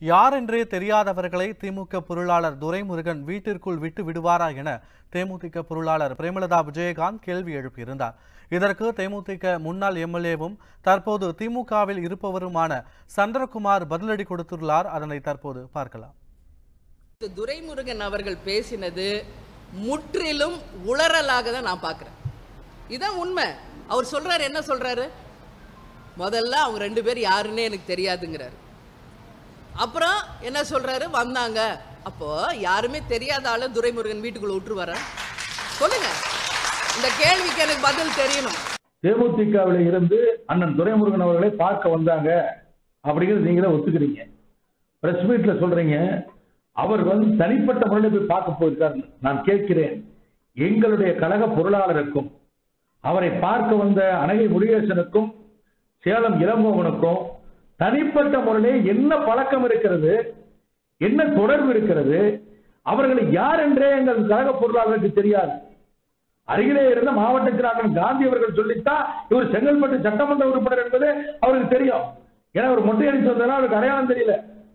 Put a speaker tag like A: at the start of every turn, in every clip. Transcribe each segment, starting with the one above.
A: யாரென்றே தெரியாதவர்களை திமுக பொருளாளர் துரைமுருகன் வீட்டிற்குள் விட்டு விடுவாரா என தேமுதிக பொருளாளர் பிரேமலதா விஜயகாந்த் கேள்வி எழுப்பியிருந்தார் இதற்கு தேமுதிக முன்னாள் எம்எல்ஏவும் தற்போது திமுகவில் இருப்பவருமான சந்திரகுமார் பதிலடி கொடுத்துள்ளார் அதனை தற்போது பார்க்கலாம்
B: திரு துரைமுருகன் அவர்கள் பேசினது முற்றிலும் உளறலாக தான் நான் பார்க்குறேன் இதான் உண்மை அவர் சொல்றாரு என்ன சொல்றாரு முதல்ல அவங்க ரெண்டு பேர் யாருன்னே எனக்கு தெரியாதுங்கிறாரு அப்புறம் என்ன சொல்றாரு வந்தாங்க அப்போ யாருமே தெரியாத ஆளு துரைமுருகன் வீட்டுக்குள்ள விட்டுருவாரா சொல்லுங்க இந்த கேள்விக்கு எனக்கு பதில் தெரியணும்
C: தேமுதிகவில் இருந்து அண்ணன் துரைமுருகன் அவர்களை பார்க்க வந்தாங்க அப்படிங்கிறது நீங்களே ஒத்துக்கிறீங்க பிரஸ் மீட்ல சொல்றீங்க அவர் வந்து தனிப்பட்ட முறையில் போய் பார்க்க போயிருக்கார் நான் கேட்கிறேன் எங்களுடைய கழக பொருளாளருக்கும் அவரை பார்க்க வந்த அனகை முருகேசனுக்கும் சேலம் இளங்கோவனுக்கும் தனிப்பட்ட முறையிலே என்ன பழக்கம் இருக்கிறது என்ன தொடர்பு இருக்கிறது அவர்கள் யார் என்றே எங்கள் கழக பொருளாளருக்கு தெரியாது அருகிலே இருந்த மாவட்ட செயலாளர் காந்தி அவர்கள் சொல்லித்தான் இவர் செங்கல்பட்டு சட்டமன்ற உறுப்பினர் என்பது அவருக்கு தெரியும் ஏன்னா அவர் மொட்டை அடிச்சு வந்ததுனால அவருக்கு அடையாளம் தெரியல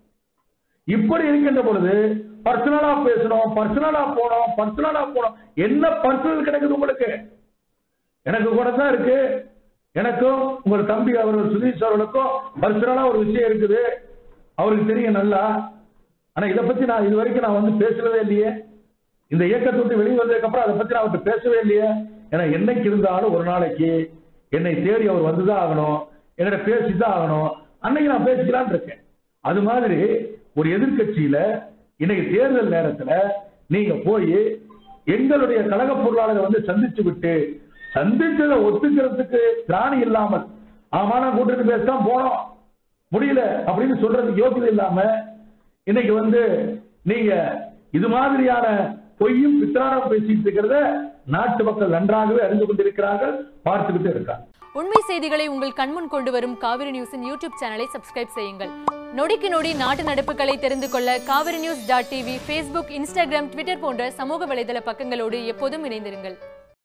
C: இப்படி இருக்கின்ற பொழுது பர்சனலா பேசணும் பர்சனலா போனோம் பர்சனலா போனோம் என்ன பர்சனல் கிடைக்குது உங்களுக்கு எனக்கு கூட தான் இருக்கு எனக்கும் உங்கள் தம்பி அவர்கள் சுதீஷ் அவர்களுக்கும் பர்சனலா ஒரு விஷயம் இருக்குது அவருக்கு தெரியும் நல்லா ஆனா இதை பத்தி நான் இது வரைக்கும் நான் வந்து பேசுறதே இல்லையே இந்த இயக்கத்தை விட்டு வெளியே வந்ததுக்கு அப்புறம் அதை பத்தி நான் அவர்கிட்ட பேசவே இல்லையே ஏன்னா என்னைக்கு இருந்தாலும் ஒரு நாளைக்கு என்னை தேடி அவர் வந்துதான் ஆகணும் என்கிட்ட பேசிதான் ஆகணும் அன்னைக்கு நான் பேசிக்கலாம்னு இருக்கேன் அது மாதிரி ஒரு எதிர்க்கட்சியில இன்னைக்கு தேர்தல் நேரத்துல நீங்க போய் எங்களுடைய கழக பொருளாளரை வந்து சந்திச்சு விட்டு சந்திச்சதை ஒத்துக்கிறதுக்கு திராணி இல்லாமல் ஆமா நான் கூட்டிட்டு பேசதான் போனோம் முடியல அப்படின்னு சொல்றதுக்கு யோகியதை இல்லாம இன்னைக்கு வந்து நீங்க இது மாதிரியான பொய்யும் பித்தரானம் பேசிட்டு இருக்கிறத நாட்டு மக்கள் நன்றாகவே அறிந்து கொண்டிருக்கிறார்கள் பார்த்துக்கிட்டு இருக்காங்க
D: உண்மை செய்திகளை உங்கள் கண்முன் கொண்டு வரும் காவிரி நியூஸின் யூடியூப் சேனலை சப்ஸ்கிரைப் செய்யுங்கள் நொடிக்கு நொடி நாட்டு நடப்புகளை தெரிந்து கொள்ள Kaveri news dot TV Facebook Instagram Twitter போன்ற சமூக வலைதள பக்கங்களோடு எப்போதும் இணைந்திருங்கள்